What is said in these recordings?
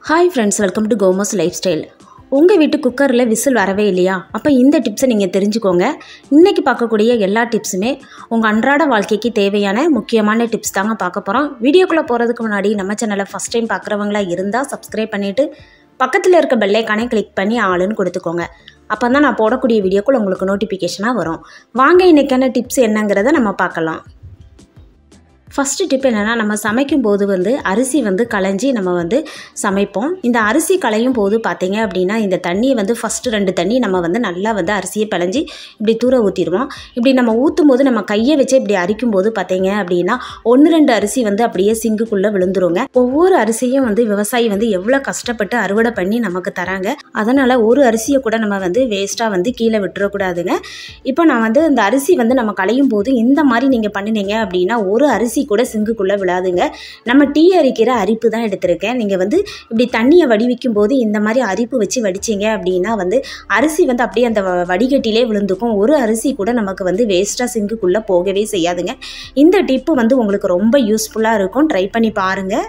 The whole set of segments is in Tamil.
hi friends welcome to Como's life style உங்கள் வீட்டு குக்கரில் விசில் வரவே இல்லையா அப்போ இந்த டிப்ஸை நீங்கள் தெரிஞ்சுக்கோங்க இன்றைக்கி பார்க்கக்கூடிய எல்லா டிப்ஸுமே உங்கள் அன்றாட வாழ்க்கைக்கு தேவையான முக்கியமான டிப்ஸ் தாங்க பார்க்க போகிறோம் வீடியோக்குள்ளே போகிறதுக்கு முன்னாடி நம்ம சேனலை ஃபஸ்ட் டைம் பார்க்குறவங்களா இருந்தால் சப்ஸ்கிரைப் பண்ணிவிட்டு பக்கத்தில் இருக்க பெல்லைக்கானே கிளிக் பண்ணி ஆளுன்னு கொடுத்துக்கோங்க அப்போ தான் நான் போடக்கூடிய வீடியோக்குள்ள உங்களுக்கு நோட்டிஃபிகேஷனாக வரும் வாங்க இன்றைக்கான டிப்ஸ் என்னங்கிறத நம்ம பார்க்கலாம் ஃபஸ்ட்டு டிப் என்னென்னா நம்ம சமைக்கும் போது வந்து அரிசி வந்து களைஞ்சி நம்ம வந்து சமைப்போம் இந்த அரிசி களையும் போது பார்த்தீங்க அப்படின்னா இந்த தண்ணியை வந்து ஃபஸ்ட்டு ரெண்டு தண்ணி நம்ம வந்து நல்லா வந்து அரிசியை பிழைஞ்சி இப்படி தூர ஊற்றிடுவோம் இப்படி நம்ம ஊற்றும் போது நம்ம கையை வச்சு இப்படி அரிக்கும் போது பார்த்தீங்க அப்படின்னா ஒன்று ரெண்டு அரிசி வந்து அப்படியே சிங்குக்குள்ளே விழுந்துருங்க ஒவ்வொரு அரிசியும் வந்து விவசாயி வந்து எவ்வளோ கஷ்டப்பட்டு அறுவடை பண்ணி நமக்கு தராங்க அதனால் ஒரு அரிசியை கூட நம்ம வந்து வேஸ்ட்டாக வந்து கீழே விட்டுறக்கூடாதுங்க இப்போ நான் வந்து இந்த அரிசி வந்து நம்ம களையும் போது இந்த மாதிரி நீங்கள் பண்ணினீங்க அப்படின்னா ஒரு அரிசி கூட சிங்குக்குள்ளே விழாதுங்க நம்ம டீ அரிக்கிற அரிப்பு தான் எடுத்திருக்கேன் நீங்கள் வந்து இப்படி தண்ணியை வடிவிக்கும் போது இந்த மாதிரி அரிப்பு வச்சு வடிச்சிங்க அப்படின்னா வந்து அரிசி வந்து அப்படியே அந்த வ- வடிகட்டிலே விழுந்துக்கும் ஒரு அரிசி கூட நமக்கு வந்து வேஸ்ட்டாக சிங்குக்குள்ளே போகவே செய்யாதுங்க இந்த டிப்பு வந்து உங்களுக்கு ரொம்ப யூஸ்ஃபுல்லாக இருக்கும் ட்ரை பண்ணி பாருங்கள்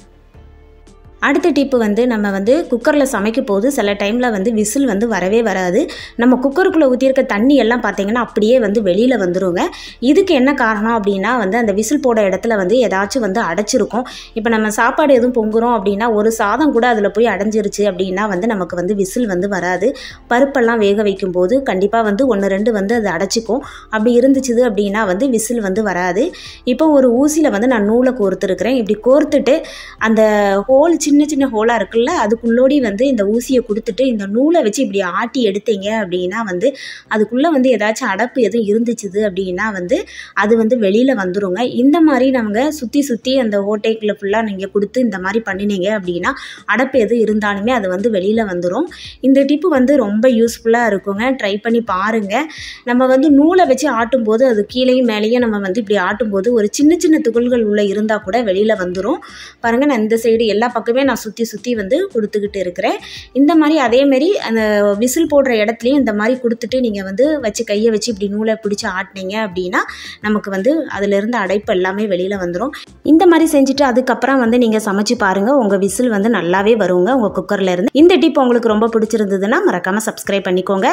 அடுத்த டிப்பு வந்து நம்ம வந்து குக்கரில் சமைக்கும் போது சில டைமில் வந்து விசில் வந்து வரவே வராது நம்ம குக்கருக்குள்ளே ஊற்றியிருக்க தண்ணி எல்லாம் பார்த்தீங்கன்னா அப்படியே வந்து வெளியில் வந்துருங்க இதுக்கு என்ன காரணம் அப்படின்னா வந்து அந்த விசில் போட இடத்துல வந்து ஏதாச்சும் வந்து அடைச்சிருக்கும் இப்போ நம்ம சாப்பாடு எதுவும் பொங்குறோம் அப்படின்னா ஒரு சாதம் கூட அதில் போய் அடைஞ்சிருச்சு அப்படின்னா வந்து நமக்கு வந்து விசில் வந்து வராது பருப்பெல்லாம் வேக வைக்கும் போது கண்டிப்பாக வந்து ஒன்று ரெண்டு வந்து அது அடைச்சிக்கும் அப்படி இருந்துச்சுது அப்படின்னா வந்து விசில் வந்து வராது இப்போ ஒரு ஊசியில் வந்து நான் நூலை கோர்த்துருக்கிறேன் இப்படி கோர்த்துட்டு அந்த ஹோல் சின்ன சின்ன ஹோலாக இருக்குல்ல அதுக்குள்ளோடி வந்து இந்த ஊசியை கொடுத்துட்டு இந்த நூலை வச்சு இப்படி ஆட்டி எடுத்தீங்க அப்படின்னா வந்து அதுக்குள்ளே வந்து ஏதாச்சும் அடப்பு எதுவும் இருந்துச்சுது அப்படின்னா வந்து அது வந்து வெளியில் வந்துருங்க இந்த மாதிரி நம்ம சுற்றி சுற்றி அந்த ஓட்டைக்குள்ளே ஃபுல்லாக நீங்கள் கொடுத்து இந்த மாதிரி பண்ணினீங்க அப்படின்னா அடப்பு எது இருந்தாலுமே அது வந்து வெளியில் வந்துடும் இந்த டிப்பு வந்து ரொம்ப யூஸ்ஃபுல்லாக இருக்குங்க ட்ரை பண்ணி பாருங்கள் நம்ம வந்து நூலை வச்சு ஆட்டும்போது அது கீழேயும் மேலேயும் நம்ம வந்து இப்படி ஆட்டும்போது ஒரு சின்ன சின்ன துகள்கள் உள்ளே இருந்தால் கூட வெளியில் வந்துடும் பாருங்கள் நான் இந்த சைடு எல்லா பக்கமே நான் சுற்றி சுற்றி வந்து கொடுத்துக்கிட்டு இருக்கிறேன் இந்த மாதிரி அதேமாரி அந்த விசில் போடுற இடத்துலையும் இந்த மாதிரி கொடுத்துட்டு நீங்கள் வந்து வச்சு கையை வச்சு இப்படி நூலை பிடிச்சி ஆட்டினீங்க அப்படின்னா நமக்கு வந்து அதிலிருந்து அடைப்பு எல்லாமே வெளியில் வந்துடும் இந்த மாதிரி செஞ்சுட்டு அதுக்கப்புறம் வந்து நீங்கள் சமைச்சு பாருங்கள் உங்கள் விசில் வந்து நல்லாவே வருங்க உங்கள் குக்கரில் இருந்து இந்த டிப் உங்களுக்கு ரொம்ப பிடிச்சிருந்ததுன்னா மறக்காமல் சப்ஸ்கிரைப் பண்ணிக்கோங்க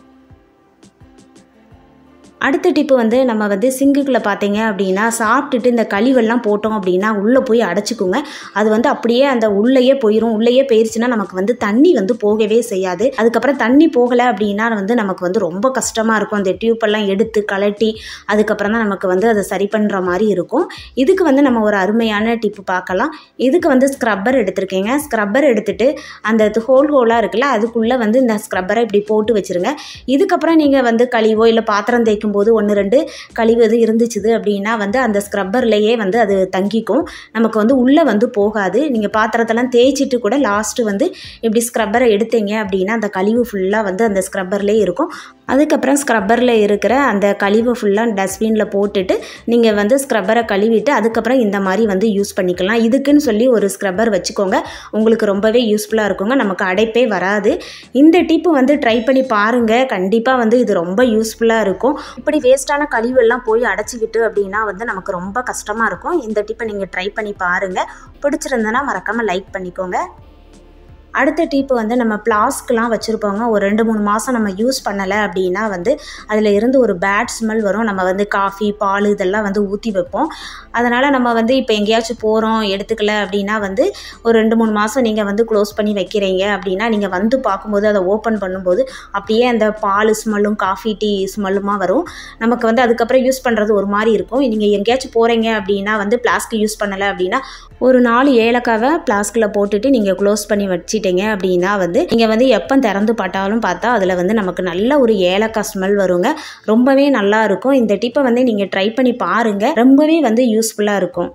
அடுத்த டிப்பு வந்து நம்ம வந்து சிங்குக்குள்ளே பார்த்தீங்க அப்படின்னா சாப்பிட்டுட்டு இந்த கழிவெல்லாம் போட்டோம் அப்படின்னா உள்ளே போய் அடைச்சிக்குங்க அது வந்து அப்படியே அந்த உள்ளேயே போயிடும் உள்ளேயே போயிருச்சுன்னா நமக்கு வந்து தண்ணி வந்து போகவே செய்யாது அதுக்கப்புறம் தண்ணி போகலை அப்படின்னா வந்து நமக்கு வந்து ரொம்ப கஷ்டமாக இருக்கும் அந்த டியூப்பெல்லாம் எடுத்து கலட்டி அதுக்கப்புறம் தான் நமக்கு வந்து அதை சரி பண்ணுற மாதிரி இருக்கும் இதுக்கு வந்து நம்ம ஒரு அருமையான டிப்பு பார்க்கலாம் இதுக்கு வந்து ஸ்க்ரப்பர் எடுத்திருக்கேங்க ஸ்க்ரப்பர் எடுத்துட்டு அந்த ஹோல் ஹோலாக இருக்குல்ல அதுக்குள்ளே வந்து இந்த ஸ்க்ரப்பரை இப்படி போட்டு வச்சுருங்க இதுக்கப்புறம் நீங்கள் வந்து கழிவோ இல்லை பாத்திரம் தேய்க்கும் போது ஒன்று ரெண்டு கழிவு எது இருந்துச்சுது அப்படின்னா வந்து அந்த ஸ்க்ரப்பர்லேயே வந்து அது தங்கிக்கும் நமக்கு வந்து உள்ளே வந்து போகாது நீங்கள் பாத்திரத்தெல்லாம் தேய்ச்சிட்டு கூட லாஸ்ட்டு வந்து இப்படி ஸ்க்ரப்பரை எடுத்தீங்க அப்படின்னா அந்த கழிவு ஃபுல்லாக வந்து அந்த ஸ்க்ரப்பர்லேயே இருக்கும் அதுக்கப்புறம் ஸ்க்ரப்பரில் இருக்கிற அந்த கழிவை ஃபுல்லாக டஸ்ட்பினில் போட்டுட்டு நீங்கள் வந்து ஸ்க்ரப்பரை கழுவிட்டு அதுக்கப்புறம் இந்த மாதிரி வந்து யூஸ் பண்ணிக்கலாம் இதுக்குன்னு சொல்லி ஒரு ஸ்க்ரப்பர் வச்சுக்கோங்க உங்களுக்கு ரொம்பவே யூஸ்ஃபுல்லாக இருக்குங்க நமக்கு அடைப்பே வராது இந்த டிப்பு வந்து ட்ரை பண்ணி பாருங்கள் கண்டிப்பாக வந்து இது ரொம்ப யூஸ்ஃபுல்லாக இருக்கும் இப்படி வேஸ்ட்டான கழிவெல்லாம் போய் அடைச்சிக்கிட்டு அப்படின்னா வந்து நமக்கு ரொம்ப கஷ்டமாக இருக்கும் இந்த டிப்பை நீங்கள் ட்ரை பண்ணி பாருங்கள் பிடிச்சிருந்தனா மறக்காமல் லைக் பண்ணிக்கோங்க அடுத்த டீப்பு வந்து நம்ம பிளாஸ்க்லாம் வச்சுருப்போங்க ஒரு ரெண்டு மூணு மாதம் நம்ம யூஸ் பண்ணலை அப்படின்னா வந்து அதில் இருந்து ஒரு பேட் ஸ்மெல் வரும் நம்ம வந்து காஃபி பால் இதெல்லாம் வந்து ஊற்றி வைப்போம் அதனால் நம்ம வந்து இப்போ எங்கேயாச்சும் போகிறோம் எடுத்துக்கல அப்படின்னா வந்து ஒரு ரெண்டு மூணு மாதம் நீங்கள் வந்து க்ளோஸ் பண்ணி வைக்கிறீங்க அப்படின்னா நீங்கள் வந்து பார்க்கும்போது அதை ஓப்பன் பண்ணும்போது அப்படியே அந்த பால் ஸ்மெல்லும் காஃபி டீ ஸ்மெல்லுமா வரும் நமக்கு வந்து அதுக்கப்புறம் யூஸ் பண்ணுறது ஒரு மாதிரி இருக்கும் நீங்கள் எங்கேயாச்சும் போகிறீங்க அப்படின்னா வந்து பிளாஸ்க் யூஸ் பண்ணலை அப்படின்னா ஒரு நாலு ஏலக்காவை பிளாஸ்கில் போட்டுட்டு நீங்கள் க்ளோஸ் பண்ணி வச்சிட்டீங்க அப்படின்னா வந்து நீங்கள் வந்து எப்போ திறந்து பட்டாலும் பார்த்தா அதில் வந்து நமக்கு நல்ல ஒரு ஏலக்காய் ஸ்மெல் வருங்க ரொம்பவே நல்லா இருக்கும் இந்த டிப்பை வந்து நீங்கள் ட்ரை பண்ணி பாருங்கள் ரொம்பவே வந்து யூஸ்ஃபுல்லாக இருக்கும்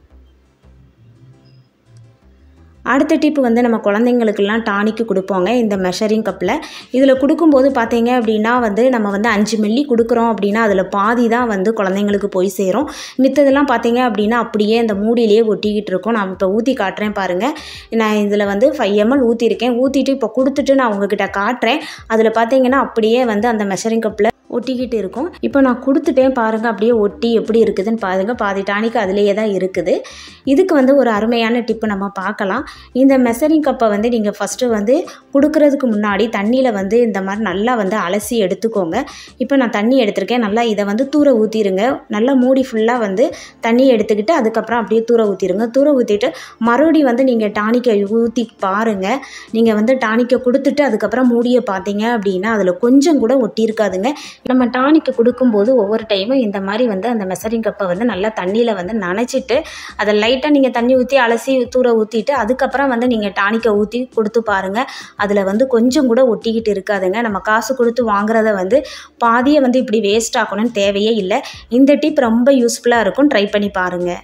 அடுத்த டிப்பு வந்து நம்ம குழந்தைங்களுக்கெல்லாம் டானிக்கு கொடுப்போங்க இந்த மெஷரிங் கப்பில் இதில் கொடுக்கும்போது பார்த்தீங்க அப்படின்னா வந்து நம்ம வந்து அஞ்சு மில்லி கொடுக்குறோம் அப்படின்னா அதில் பாதி தான் வந்து குழந்தைங்களுக்கு போய் சேரும் மித்ததெல்லாம் பார்த்தீங்க அப்படின்னா அப்படியே அந்த மூடியிலேயே ஒட்டிக்கிட்டு இருக்கும் நான் இப்போ ஊற்றி காட்டுறேன் பாருங்கள் நான் இதில் வந்து ஃபைவ் எம்எல் ஊற்றிருக்கேன் ஊற்றிட்டு இப்போ கொடுத்துட்டு நான் உங்ககிட்ட காட்டுறேன் அதில் பார்த்தீங்கன்னா அப்படியே வந்து அந்த மெஷரிங் கப்பில் ஒட்டிக்கிட்டு இருக்கும் இப்போ நான் கொடுத்துட்டேன் பாருங்கள் அப்படியே ஒட்டி எப்படி இருக்குதுன்னு பாருங்கள் பாதி டானிக் அதிலேயே தான் இருக்குது இதுக்கு வந்து ஒரு அருமையான டிப்பு நம்ம பார்க்கலாம் இந்த மெசரிங் கப்பை வந்து நீங்கள் ஃபஸ்ட்டு வந்து கொடுக்கறதுக்கு முன்னாடி தண்ணியில் வந்து இந்த மாதிரி நல்லா வந்து அலசி எடுத்துக்கோங்க இப்போ நான் தண்ணி எடுத்திருக்கேன் நல்லா இதை வந்து தூர ஊற்றிடுங்க நல்லா மூடி ஃபுல்லாக வந்து தண்ணி எடுத்துக்கிட்டு அதுக்கப்புறம் அப்படியே தூர ஊற்றிடுங்க தூர ஊற்றிட்டு மறுபடியும் வந்து நீங்கள் டானிக்கை ஊற்றி பாருங்கள் நீங்கள் வந்து டானிக்கை கொடுத்துட்டு அதுக்கப்புறம் மூடியை பார்த்தீங்க அப்படின்னா அதில் கொஞ்சம் கூட ஒட்டியிருக்காதுங்க நம்ம டானிக்கு கொடுக்கும்போது ஒவ்வொரு டைமும் இந்த மாதிரி வந்து அந்த மெசரிங் கப்பை வந்து நல்லா தண்ணியில் வந்து நனைச்சிட்டு அதை லைட்டாக நீங்கள் தண்ணி ஊற்றி அலசி தூர ஊற்றிட்டு அதுக்கப்புறம் வந்து நீங்கள் டானிக்கை ஊற்றி கொடுத்து பாருங்கள் அதில் வந்து கொஞ்சம் கூட ஒட்டிக்கிட்டு இருக்காதுங்க நம்ம காசு கொடுத்து வாங்குறத வந்து பாதியை வந்து இப்படி வேஸ்ட் ஆக்கணும்னு தேவையே இல்லை இந்த டிப் ரொம்ப யூஸ்ஃபுல்லாக இருக்கும் ட்ரை பண்ணி பாருங்கள்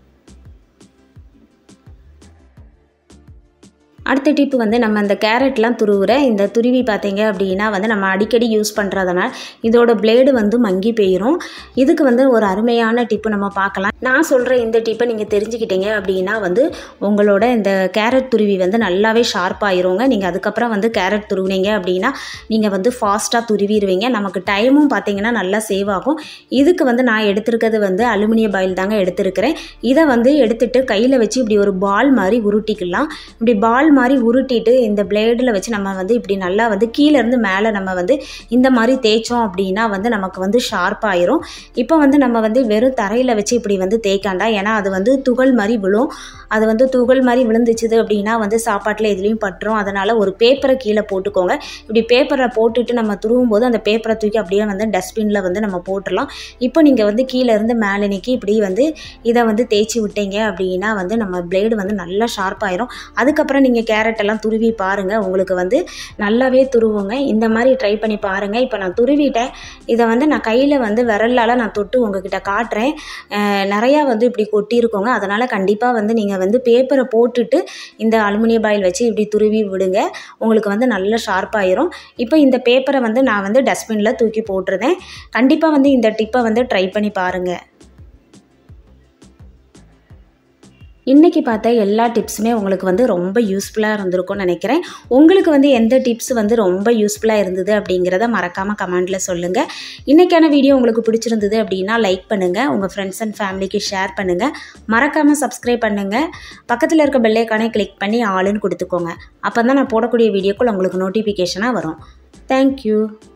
அடுத்த டிப்பு வந்து நம்ம அந்த கேரட்லாம் துருவுற இந்த துருவி பார்த்தீங்க அப்படின்னா வந்து நம்ம அடிக்கடி யூஸ் பண்ணுறதுனால இதோட பிளேடு வந்து மங்கி போயிடும் இதுக்கு வந்து ஒரு அருமையான டிப்பு நம்ம பார்க்கலாம் நான் சொல்கிற இந்த டிப்பை நீங்கள் தெரிஞ்சுக்கிட்டீங்க அப்படின்னா வந்து உங்களோட இந்த கேரட் துருவி வந்து நல்லாவே ஷார்ப்பாயிருங்க நீங்கள் அதுக்கப்புறம் வந்து கேரட் துருவினீங்க அப்படின்னா நீங்கள் வந்து ஃபாஸ்ட்டாக துருவிடுவீங்க நமக்கு டைமும் பார்த்தீங்கன்னா நல்லா சேவ் ஆகும் இதுக்கு வந்து நான் எடுத்திருக்கிறது வந்து அலுமினிய பாயில் தாங்க எடுத்திருக்கிறேன் இதை வந்து எடுத்துட்டு கையில் வச்சு இப்படி ஒரு பால் மாதிரி உருட்டிக்கலாம் இப்படி பால் மாதிரி உருட்டிட்டு இந்த பிளேடில் வச்சு நம்ம வந்து இப்படி நல்லா வந்து கீழேருந்து மேலே நம்ம வந்து இந்த மாதிரி தேய்ச்சோம் அப்படின்னா வந்து நமக்கு வந்து ஷார்ப்பாயிரும் இப்போ வந்து நம்ம வந்து வெறும் தரையில் வச்சு இப்படி வந்து தேய்க்காண்டா ஏன்னா அது வந்து துகள் மாதிரி விழும் அது வந்து துகள் மாதிரி விழுந்துச்சுது அப்படின்னா வந்து சாப்பாட்டில் எதுலேயும் பட்டுரும் அதனால் ஒரு பேப்பரை கீழே போட்டுக்கோங்க இப்படி பேப்பரை போட்டுட்டு நம்ம துருவும் போது அந்த பேப்பரை தூக்கி அப்படியே வந்து டஸ்ட்பினில் வந்து நம்ம போட்டுடலாம் இப்போ நீங்கள் வந்து கீழே இருந்து மேலே நிற்கி இப்படி வந்து இதை வந்து தேய்ச்சி விட்டீங்க அப்படின்னா வந்து நம்ம பிளேடு வந்து நல்லா ஷார்ப்பாயிரும் அதுக்கப்புறம் நீங்கள் கேரட் எல்லாம் துருவி பாருங்கள் உங்களுக்கு வந்து நல்லாவே துருவுங்க இந்த மாதிரி ட்ரை பண்ணி பாருங்கள் இப்போ நான் துருவிட்டேன் இதை வந்து நான் கையில் வந்து விரலால் நான் தொட்டு உங்ககிட்ட காட்டுறேன் அஹ் நிறையா வந்து இப்படி கொட்டியிருக்கோங்க அதனால் கண்டிப்பாக வந்து நீங்கள் வந்து பேப்பரை போட்டுட்டு இந்த அலுமினிய பாயில் வச்சு இப்படி துருவி விடுங்க உங்களுக்கு வந்து நல்ல ஷார்ப்பாயிரும் இப்போ இந்த பேப்பரை வந்து நான் வந்து டஸ்ட்பினில் தூக்கி போட்டுருந்தேன் கண்டிப்பாக வந்து இந்த டிப்பை வந்து ட்ரை பண்ணி பாருங்கள் இன்றைக்கி பார்த்த எல்லா டிப்ஸுமே உங்களுக்கு வந்து ரொம்ப யூஸ்ஃபுல்லாக இருந்திருக்கும்னு நினைக்கிறேன் உங்களுக்கு வந்து எந்த டிப்ஸ் வந்து ரொம்ப யூஸ்ஃபுல்லாக இருந்தது அப்படிங்கிறத மறக்காமல் கமெண்டில் சொல்லுங்கள் இன்றைக்கான வீடியோ உங்களுக்கு பிடிச்சிருந்தது அப்படின்னா லைக் பண்ணுங்கள் உங்கள் ஃப்ரெண்ட்ஸ் அண்ட் ஃபேமிலிக்கு ஷேர் பண்ணுங்கள் மறக்காமல் சப்ஸ்கிரைப் பண்ணுங்கள் பக்கத்தில் இருக்க பெல்லைக்கானே கிளிக் பண்ணி ஆளுன்னு கொடுத்துக்கோங்க அப்போ தான் நான் போடக்கூடிய வீடியோக்குள்ள உங்களுக்கு நோட்டிஃபிகேஷனாக வரும் தேங்க்யூ